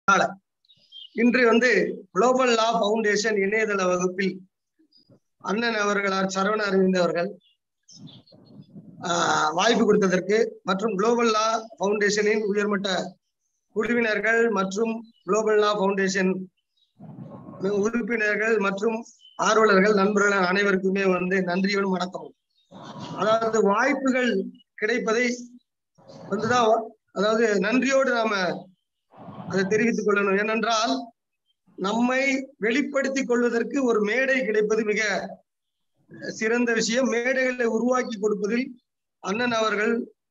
அதனால இன்று வந்து குளோபல் லா பவுண்டேஷன் இணையதள வகுப்பில் அண்ணன் அவர்களார் சரவண அரவிந்த் அவர்கள் ஆஹ், வாய்ப்பு கொடுத்ததற்கு மற்றும் குளோபல் லா பவுண்டேஷனின் உயர்மட்ட குழுவினர்கள் மற்றும் குளோபல் லா பவுண்டேஷன் உறுப்பினர்கள் மற்றும் ஆர்வலர்கள் நண்பர்கள் அனைவருக்குமே வந்து நன்றியோடும் வணக்கமும் அதாவது வாய்ப்புகள் கிடைப்பதை வந்துதான் அதாவது நன்றியோடு நாம அதை தெரிவித்துக் கொள்ளணும் ஏனென்றால் நம்மை வெளிப்படுத்திக் கொள்வதற்கு ஒரு மேடை கிடைப்பது மிக சிறந்த விஷயம் மேடைகளை உருவாக்கி கொடுப்பதில் அண்ணன் அவர்கள்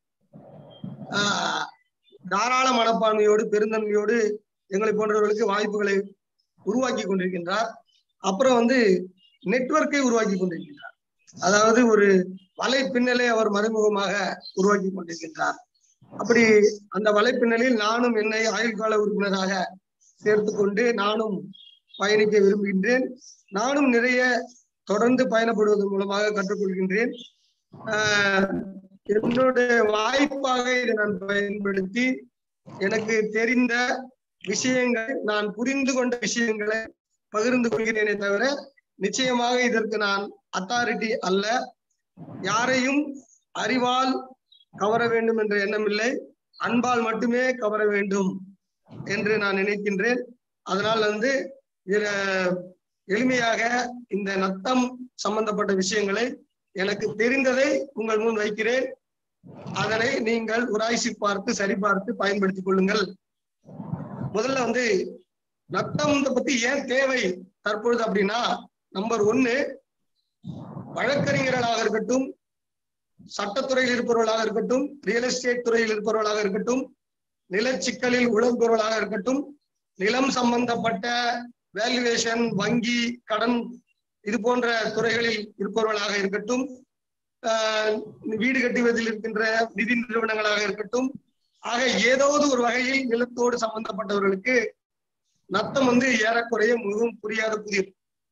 ஆஹ், தாராள மனப்பான்மையோடு பெருந்தன்மையோடு எங்களை போன்றவர்களுக்கு வாய்ப்புகளை உருவாக்கி கொண்டிருக்கின்றார் அப்புறம் வந்து நெட்வொர்க்கை உருவாக்கி கொண்டிருக்கின்றார் அதாவது ஒரு வலைப்பின்னலை அவர் மறைமுகமாக உருவாக்கி கொண்டிருக்கின்றார் அப்படி அந்த வலைப்பின்னலில் நானும் என்னை ஆயுள் கால உறுப்பினராக சேர்த்துக் கொண்டு நானும் பயணிக்க விரும்புகின்றேன் நானும் நிறைய தொடர்ந்து பயணப்படுவதன் மூலமாக கற்றுக்கொள்கின்றேன் ஆஹ் என்னுடைய வாய்ப்பாக இதை நான் பயன்படுத்தி எனக்கு தெரிந்த விஷயங்கள் நான் புரிந்து கொண்ட விஷயங்களை பகிர்ந்து கொள்கிறேனே தவிர நிச்சயமாக இதற்கு நான் அத்தாரிட்டி அல்ல யாரையும் அறிவால் கவர வேண்டும் என்ற எண்ணம் இல்லை அன்பால் மட்டுமே கவர வேண்டும் என்று நான் நினைக்கின்றேன் அதனால் வந்து இதுல எளிமையாக இந்த நத்தம் சம்பந்தப்பட்ட விஷயங்களை எனக்கு தெரிந்ததை உங்கள் முன் வைக்கிறேன் அதனை நீங்கள் உராய்ச்சி பார்த்து சரிபார்த்து பயன்படுத்திக் கொள்ளுங்கள் முதல்ல வந்து நத்தம் பத்தி ஏன் தேவை தற்பொழுது அப்படின்னா நம்பர் ஒன்னு வழக்கறிஞர்களாக இருக்கட்டும் சட்டத்துறையில் இருப்பவர்களாக இருக்கட்டும் ரியல் எஸ்டேட் துறையில் இருப்பவர்களாக இருக்கட்டும் நிலச்சிக்கலில் உழம்பவர்களாக இருக்கட்டும் நிலம் சம்பந்தப்பட்ட வேல்யூவேஷன் வங்கி கடன் இது போன்ற துறைகளில் இருப்பவர்களாக இருக்கட்டும் ஆஹ் வீடு கட்டுவதில் இருக்கின்ற நிதி நிறுவனங்களாக இருக்கட்டும் ஆக ஏதாவது ஒரு வகையில் நிலத்தோடு சம்பந்தப்பட்டவர்களுக்கு நத்தம் வந்து ஏறக்குறைய மிகவும் புரியாத புதிர்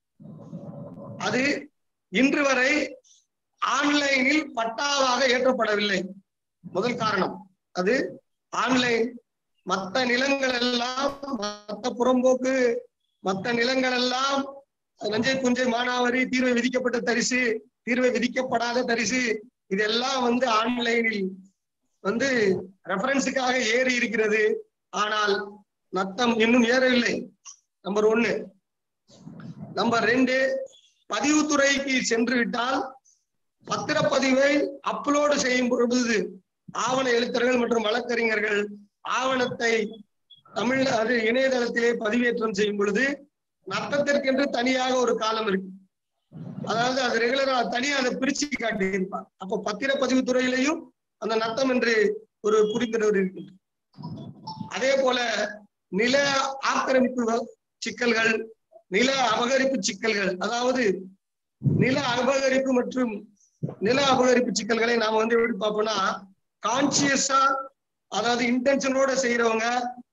அது இன்று வரை ஆன்லைனில் பட்டாவாக ஏற்றப்படவில்லை முதல் காரணம் அது ஆன்லைன் மற்ற நிலங்கள் எல்லாம் மற்ற புறம்போக்கு மற்ற நிலங்கள் எல்லாம் நஞ்சை புஞ்சை மானாவரி தீர்வை விதிக்கப்பட்ட தரிசு தீர்வை விதிக்கப்படாத தரிசு இதெல்லாம் வந்து ஆன்லைனில் வந்து ரெஃபரன்ஸுக்காக ஏறி இருக்கிறது ஆனால் நத்தம் இன்னும் ஏறவில்லை நம்பர் ஒன்னு நம்பர் ரெண்டு பதிவுத்துறைக்கு சென்று விட்டால் பத்திரப்பதிவை அப்லோடு செய்யும் பொழுது ஆவண எழுத்தர்கள் மற்றும் வழக்கறிஞர்கள் ஆவணத்தை தமிழ் அது இணையதளத்திலே பதிவேற்றம் செய்யும் பொழுது நத்தத்திற்கென்று தனியாக ஒரு காலம் இருக்கு அதாவது அது ரெகுலரா தனியா அதை பிரிச்சு காட்டியிருப்பார் அப்போ பத்திரப்பதிவு துறையிலையும் அந்த நத்தம் என்று ஒரு புரிந்துணர்வு இருக்கின்றது அதே போல நில ஆக்கிரமிப்பு வ- சிக்கல்கள் நில அபகரிப்பு சிக்கல்கள் அதாவது நில அபகரிப்பு மற்றும் நில அபகரிப்பு சிக்கல்களை நாம வந்து எப்படி பார்ப்போம்னா கான்சியஸா அதாவது இன்டென்ஷனோட செய்யறவங்க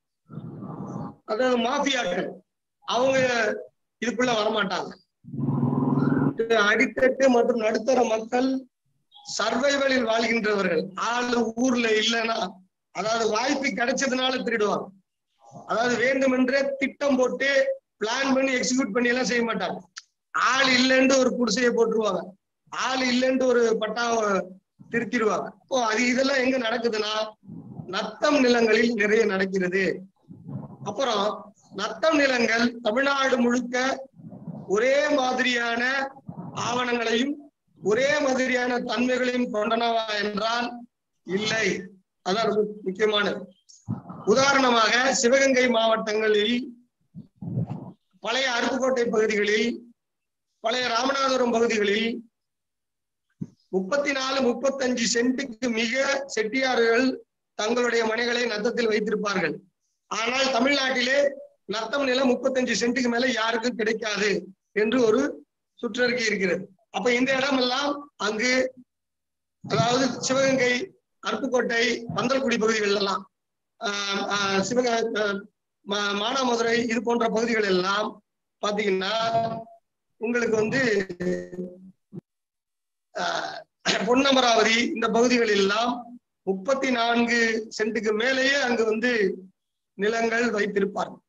அதாவது மாஃபியாக்கள் அவங்க இதுக்குள்ள வரமாட்டாங்க இது அடித்தட்டு மற்றும் நடுத்தர மக்கள் சர்வைவலில் வாழ்கின்றவர்கள் ஆளு ஊர்ல இல்லைன்னா அதாவது வாய்ப்பு கிடைச்சதுனால திருடுவாங்க அதாவது வேண்டுமென்றே திட்டம் போட்டு பிளான் பண்ணி எக்ஸிக்யூட் பண்ணி எல்லாம் செய்ய மாட்டாங்க ஆள் இல்லைன்னு ஒரு குடிசையை போட்டுருவாங்க ஆள் இல்லைன்னு ஒரு பட்டாவை திருத்திடுவாங்க இப்போ அது இதெல்லாம் எங்க நடக்குதுன்னா நத்தம் நிலங்களில் நிறைய நடக்கிறது அப்புறம் நத்தம் நிலங்கள் தமிழ்நாடு முழுக்க ஒரே மாதிரியான ஆவணங்களையும் ஒரே மாதிரியான தன்மைகளையும் கொண்டனவா என்றால் இல்லை அதான் ரொம்ப முக்கியமானது உதாரணமாக சிவகங்கை மாவட்டங்களில் பழைய அருப்புக்கோட்டை பகுதிகளில் பழைய ராமநாதபுரம் பகுதிகளில் முப்பத்தி நாலு முப்பத்தஞ்சு சென்ட்டுக்கு மிக செட்டியார்கள் தங்களுடைய மனைகளை நத்தத்தில் வைத்திருப்பார்கள் ஆனால் தமிழ்நாட்டிலே நத்தம் நிலம் முப்பத்தஞ்சு சென்ட்டுக்கு மேல யாருக்கும் கிடைக்காது என்று ஒரு சுற்றறிக்கை இருக்கிறது அப்ப இந்த இடமெல்லாம் அங்கு அதாவது சிவகங்கை அருப்புக்கோட்டை பந்தல்குடி பகுதிகள் எல்லாம் ஆஹ் ஆஹ் சிவக ஆஹ் மா- மானாமதுரை இது போன்ற பகுதிகள் எல்லாம் பாத்தீங்கன்னா உங்களுக்கு வந்து ஆஹ் பொன்னமராவதி இந்த பகுதிகள் எல்லாம் முப்பத்தி நான்கு சென்ட்டுக்கு மேலேயே அங்கு வந்து நிலங்கள் வைத்திருப்பார்கள்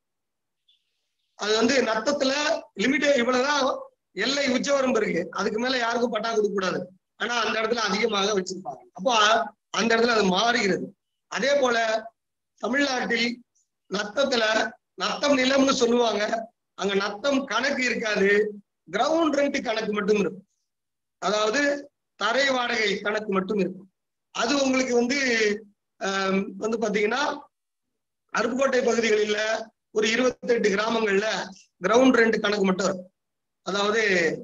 அது வந்து நத்தத்துல லிமிட் இவ்வளவுதான் எல்லை உச்சவரம்பு இருக்கு அதுக்கு மேல யாருக்கும் பட்டா கொடுக்க கூடாது ஆனா அந்த இடத்துல அதிகமாக வச்சிருப்பாங்க அப்போ அந்த இடத்துல அது மாறுகிறது அதே போல தமிழ்நாட்டில் நத்தத்துல நத்தம் நிலம்னு சொல்லுவாங்க அங்க நத்தம் கணக்கு இருக்காது கிரவுண்ட் ரெண்ட் கணக்கு மட்டும் இருக்கும் அதாவது தரை வாடகை கணக்கு மட்டும் இருக்கும் அது உங்களுக்கு வந்து ஆம், வந்து பாத்தீங்கன்னா அருப்புக்கோட்டை பகுதிகளில் ஒரு இருபத்தெட்டு கிராமங்கள்ல கிரவுண்ட் ரெண்ட் கணக்கு மட்டும் இருக்கும் அதாவது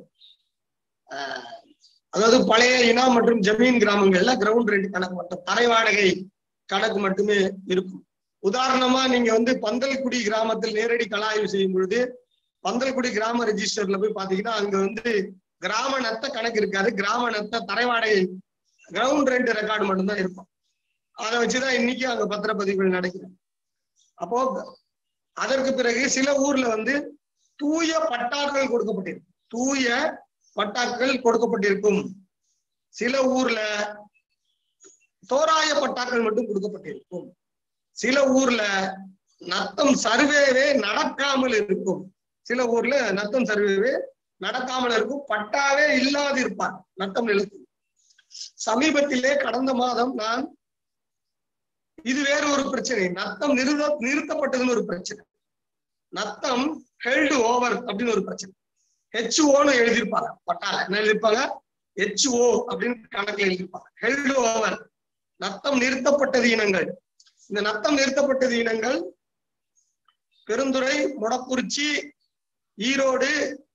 ஆஹ், அதாவது பழைய இனா மற்றும் ஜமீன் கிராமங்கள்ல கிரவுண்ட் ரெண்ட் கணக்கு மட்டும் தரை வாடகை கணக்கு மட்டுமே இருக்கும் உதாரணமா நீங்க வந்து பந்தல்குடி கிராமத்தில் நேரடி கலாய்வு செய்யும் பொழுது பந்தல்குடி கிராம ரெஜிஸ்டர்ல போய் பாத்தீங்கன்னா அங்க வந்து கிராம நத்த கணக்கு இருக்காது கிராம நத்த தரை வாடகை கிரவுண்ட் ரெண்ட் ரெக்கார்டு மட்டும்தான் இருக்கும் அதை வச்சுதான் இன்னைக்கு அங்க பத்திரப்பதிவுகள் நடக்குது அப்போ அதற்கு பிறகு சில ஊர்ல வந்து தூய பட்டாக்கள் கொடுக்கப்பட்டிருக்கும் தூய பட்டாக்கள் கொடுக்கப்பட்டிருக்கும் சில ஊர்ல தோராய பட்டாக்கள் மட்டும் கொடுக்கப்பட்டிருக்கும் சில ஊர்ல நத்தம் சர்வேவே நடக்காமல் இருக்கும் சில ஊர்ல நத்தம் சர்வேவே நடக்காமல் இருக்கும் பட்டாவே இல்லாது இருப்பார் நத்தம் நிலத்தில் சமீபத்திலே கடந்த மாதம் நான் இது வேறு ஒரு பிரச்சனை நத்தம் நிறுத்த நிறுத்தப்பட்டதுன்னு ஒரு பிரச்சனை நத்தம் ஹெல்டு ஓவர் அப்படின்னு ஒரு பிரச்சனை ஹெச்ஓன்னு எழுதியிருப்பாங்க பட்டால என்ன எழுதியிருப்பாங்க ஹெச்ஓ அப்படின்னு கணக்குல எழுதியிருப்பாங்க ஹெல்டு ஓவர் நத்தம் நிறுத்தப்பட்டது இனங்கள் இந்த நத்தம் நிறுத்தப்பட்டது இனங்கள் பெருந்துறை மொடக்குறிச்சி ஈரோடு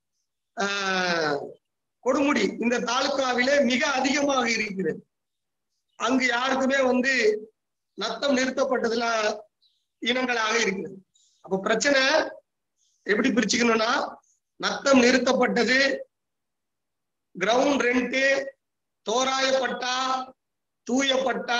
ஆஹ், கொடுமுடி இந்த தாலுகாவிலே மிக அதிகமாக இருக்கிறது அங்கு யாருக்குமே வந்து நத்தம் நிறுத்தப்பட்டதுல இனங்களாக இருக்கிறது அப்ப பிரச்சனை எப்படி பிரிச்சுக்கணும்னா நத்தம் நிறுத்தப்பட்டது கிரவுண்ட் ரெண்ட் தோராய பட்டா தூய பட்டா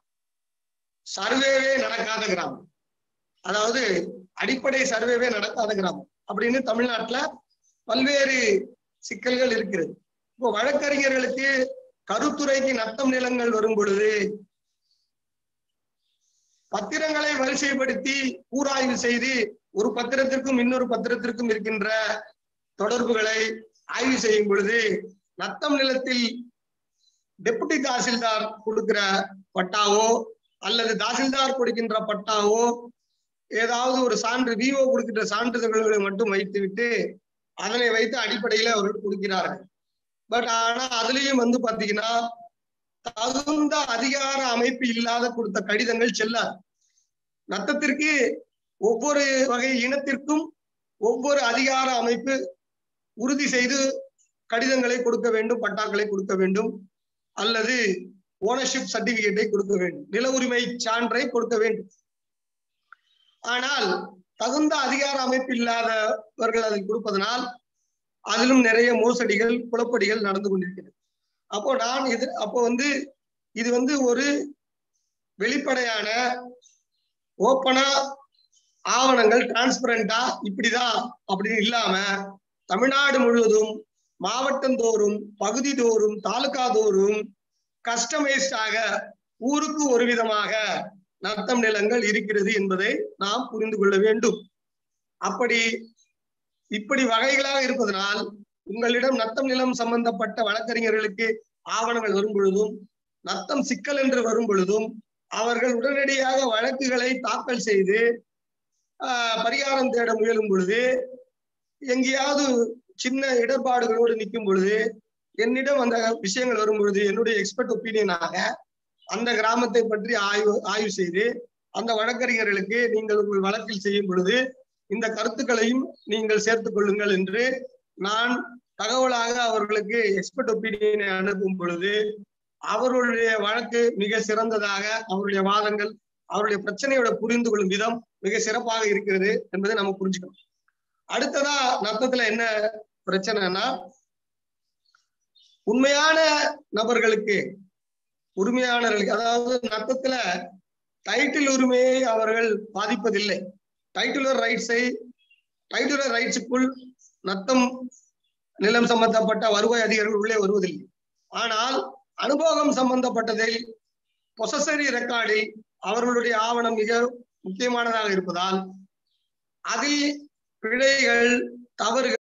சர்வேவே நடக்காத கிராமம் அதாவது அடிப்படை சர்வேவே நடக்காத கிராமம் அப்படின்னு தமிழ்நாட்டுல பல்வேறு சிக்கல்கள் இருக்கிறது இப்போ வழக்கறிஞர்களுக்கு கருத்துறைக்கு நத்தம் நிலங்கள் வரும் பொழுது பத்திரங்களை வரிசைப்படுத்தி கூராய்வு செய்து ஒரு பத்திரத்திற்கும் இன்னொரு பத்திரத்திற்கும் இருக்கின்ற தொடர்புகளை ஆய்வு செய்யும் பொழுது நத்தம் நிலத்தில் டெபுட்டி தாசில்தார் கொடுக்கிற பட்டாவோ அல்லது தாசில்தார் கொடுக்கின்ற பட்டாவோ ஏதாவது ஒரு சான்று விஓ கொடுக்கின்ற சான்றிதழ்களை மட்டும் வைத்துவிட்டு அதனை வைத்து அடிப்படையில அவர்கள் கொடுக்கிறார்கள் பட் ஆனா அதுலயும் வந்து பாத்தீங்கன்னா தகுந்த அதிகார அமைப்பு இல்லாத கொடுத்த கடிதங்கள் செல்லாது நத்தத்திற்கு ஒவ்வொரு வகை இனத்திற்கும் ஒவ்வொரு அதிகார அமைப்பு உறுதி செய்து கடிதங்களை கொடுக்க வேண்டும் பட்டாக்களை கொடுக்க வேண்டும் அல்லது ஓனர்ஷிப் சர்டிபிகேட்டை கொடுக்க வேண்டும் நில உரிமை சான்றை கொடுக்க வேண்டும் ஆனால் தகுந்த அதிகார அமைப்பு இல்லாதவர்கள் அதை கொடுப்பதனால் அதிலும் நிறைய மோசடிகள் குழப்படிகள் நடந்து கொண்டிருக்கிறது அப்போ நான் இது அப்போ வந்து இது வந்து ஒரு வெளிப்படையான ஓப்பனா ஆவணங்கள் டிரான்ஸ்பரண்டா இப்படிதான் அப்படின்னு இல்லாம தமிழ்நாடு முழுவதும் மாவட்டந்தோறும் பகுதி தோறும் தாலுகா தோறும் கஸ்டமைஸ்டாக ஊருக்கு ஒரு விதமாக நத்தம் நிலங்கள் இருக்கிறது என்பதை நாம் புரிந்து கொள்ள வேண்டும் அப்படி இப்படி வகைகளாக இருப்பதனால் உங்களிடம் நத்தம் நிலம் சம்பந்தப்பட்ட வழக்கறிஞர்களுக்கு ஆவணங்கள் வரும் பொழுதும் நத்தம் சிக்கல் என்று வரும் பொழுதும் அவர்கள் உடனடியாக வழக்குகளை தாக்கல் செய்து ஆஹ், பரிகாரம் தேட முயலும் பொழுது எங்கேயாவது சின்ன இடர்பாடுகளோடு நிற்கும் பொழுது என்னிடம் அந்த விஷயங்கள் வரும் பொழுது என்னுடைய எக்ஸ்பர்ட் ஒப்பீனியனாக அந்த கிராமத்தை பற்றி ஆய்வு ஆய்வு செய்து அந்த வழக்கறிஞர்களுக்கு நீங்கள் உங்கள் வழக்கில் செய்யும் பொழுது இந்த கருத்துக்களையும் நீங்கள் சேர்த்துக் கொள்ளுங்கள் என்று நான் தகவலாக அவர்களுக்கு எக்ஸ்பர்ட் ஒப்பீனியனை அனுப்பும் பொழுது அவர்களுடைய வழக்கு மிக சிறந்ததாக அவருடைய வாதங்கள் அவருடைய பிரச்சனையோட புரிந்து கொள்ளும் விதம் மிக சிறப்பாக இருக்கிறது என்பதை நம்ம புரிஞ்சுக்கணும் அடுத்ததா நத்தத்துல என்ன பிரச்சனைனா உண்மையான நபர்களுக்கு உரிமையாளர்களுக்கு அதாவது நத்தத்துல டைட்டில் உரிமையை அவர்கள் பாதிப்பதில்லை டைட்டிலர் ரைட்ஸை டைட்டிலர் ரைட்ஸுக்குள் நத்தம் நிலம் சம்பந்தப்பட்ட வருவாய் அதிகாரிகள் உள்ளே வருவதில்லை ஆனால் அனுபவம் சம்பந்தப்பட்டதை பொசசரி ரெக்கார்டில் அவர்களுடைய ஆவணம் மிக முக்கியமானதாக இருப்பதால் அதில் பிழைகள் தவறுகள்